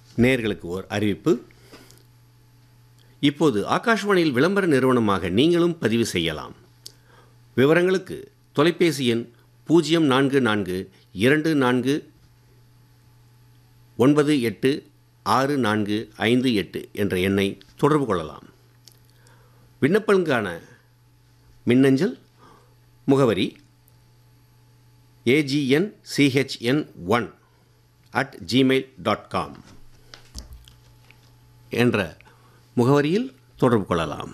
நேயர்களுக்கு ஓர் அறிவிப்பு இப்போது ஆகாஷ்வாணியில் விளம்பர நிறுவனமாக நீங்களும் பதிவு செய்யலாம் விவரங்களுக்கு தொலைபேசி எண் பூஜ்ஜியம் நான்கு நான்கு இரண்டு நான்கு ஒன்பது எட்டு ஆறு நான்கு ஐந்து எட்டு என்ற எண்ணை தொடர்பு கொள்ளலாம் விண்ணப்பங்களுக்கான மின்னஞ்சல் முகவரி AGN CHN one at Gmail dot com என்ற முகவரியில் தொடர்பு கொள்ளலாம்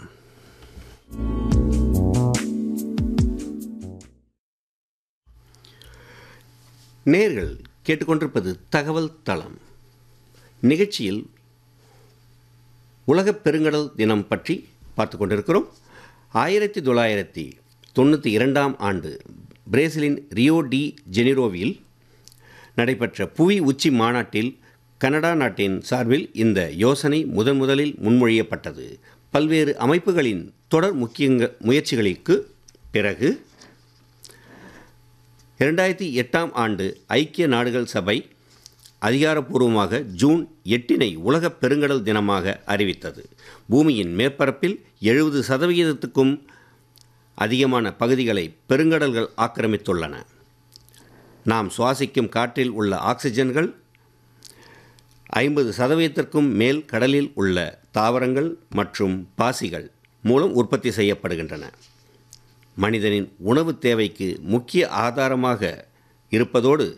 நேர்கள் கேட்டுக்கொண்டிருப்பது தகவல் தளம் நிகழ்ச்சியில் உலகப் பெருங்கடல் தினம் பற்றி பார்த்து கொண்டிருக்கிறோம் ஆயிரத்தி தொள்ளாயிரத்தி தொண்ணூற்றி இரண்டாம் ஆண்டு பிரேசிலின் ரியோ டி ஜெனிரோவில் நடைபெற்ற புவி உச்சி மாநாட்டில் கனடா நாட்டின் சார்பில் இந்த யோசனை முதன் முதலில் முன்மொழியப்பட்டது பல்வேறு அமைப்புகளின் தொடர் முக்கிய முயற்சிகளுக்கு பிறகு இரண்டாயிரத்தி எட்டாம் ஆண்டு ஐக்கிய நாடுகள் சபை அதிகாரப்பூர்வமாக ஜூன் எட்டினை உலக பெருங்கடல் தினமாக அறிவித்தது பூமியின் மேற்பரப்பில் எழுபது சதவிகிதத்துக்கும் அதிகமான பகுதிகளை பெருங்கடல்கள் ஆக்கிரமித்துள்ளன நாம் சுவாசிக்கும் காற்றில் உள்ள ஆக்சிஜன்கள் ஐம்பது சதவீதத்திற்கும் மேல் கடலில் உள்ள தாவரங்கள் மற்றும் பாசிகள் மூலம் உற்பத்தி செய்யப்படுகின்றன மனிதனின் உணவு தேவைக்கு முக்கிய ஆதாரமாக இருப்பதோடு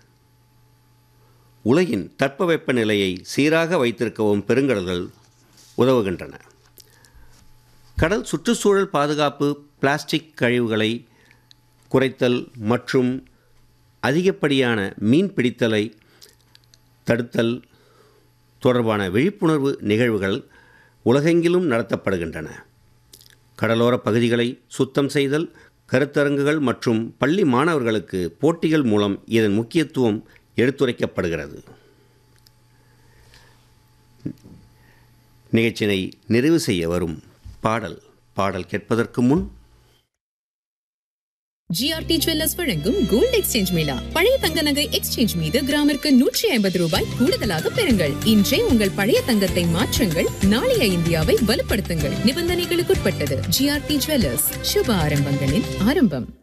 உலகின் தட்பவெப்ப நிலையை சீராக வைத்திருக்கவும் பெருங்கடல்கள் உதவுகின்றன கடல் சுற்றுச்சூழல் பாதுகாப்பு பிளாஸ்டிக் கழிவுகளை குறைத்தல் மற்றும் அதிகப்படியான மீன் பிடித்தலை தடுத்தல் தொடர்பான விழிப்புணர்வு நிகழ்வுகள் உலகெங்கிலும் நடத்தப்படுகின்றன கடலோர பகுதிகளை சுத்தம் செய்தல் கருத்தரங்குகள் மற்றும் பள்ளி மாணவர்களுக்கு போட்டிகள் மூலம் இதன் முக்கியத்துவம் எடுத்துரைக்கப்படுகிறது நிகழ்ச்சியினை நிறைவு செய்ய வரும் பாடல் பாடல் கேட்பதற்கு முன் ஜிஆர்டி ஜுவல்லர்ஸ் வழங்கும் கோல்ட் எக்ஸ்சேஞ்ச் மேளா பழைய தங்க நகை எக்ஸ்சேஞ்ச் மீது கிராமிற்கு நூற்றி ஐம்பது ரூபாய் கூடுதலாக பெறுங்கள் இன்றே உங்கள் பழைய தங்கத்தை மாற்றுங்கள் நாளைய இந்தியாவை வலுப்படுத்துங்கள் நிபந்தனைகளுக்குட்பட்டது ஜிஆர்டி ஜுவல்லர்ஸ் சுப ஆரம்பங்களின் ஆரம்பம்